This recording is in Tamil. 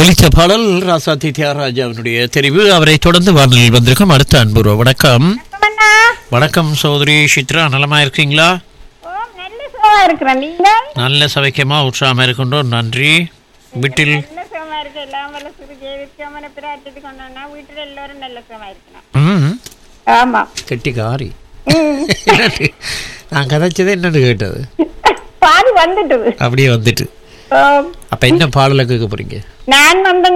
ஒலித்த பாடல் ராசாத்தி தியாகராஜாவினுடைய தெரிவு அவரை தொடர்ந்து வானொலியில் வந்திருக்கும் அடுத்த அன்புருவ வணக்கம் அண்ணா வணக்கம் சௌதரி சித்ரா நலமா இருக்கீங்களா ஓ நல்ல சுகமா இருக்கிறேன் நீங்க நல்ல சவைக்கமா உற்சாகமா இருக்கின்றோம் நன்றி வீட்டில் நல்ல சுகமா இருக்கு எல்லாம் வல்ல சுரு ஜெயிச்சோமனை பிரார்த்தித்து கொண்டோம்னா வீட்டுல எல்லாரும் நல்ல சுகமா இருக்கணும் ம் ஆமா கெட்டி காரி என்னது? நான் கதைச்சதே என்னன்னு கேட்டது பாதி வந்துட்டுது அப்படியே வந்துட்டு ஓ, அப்ப என்ன பாடலை கேட்க போறீங்க நான் வந்து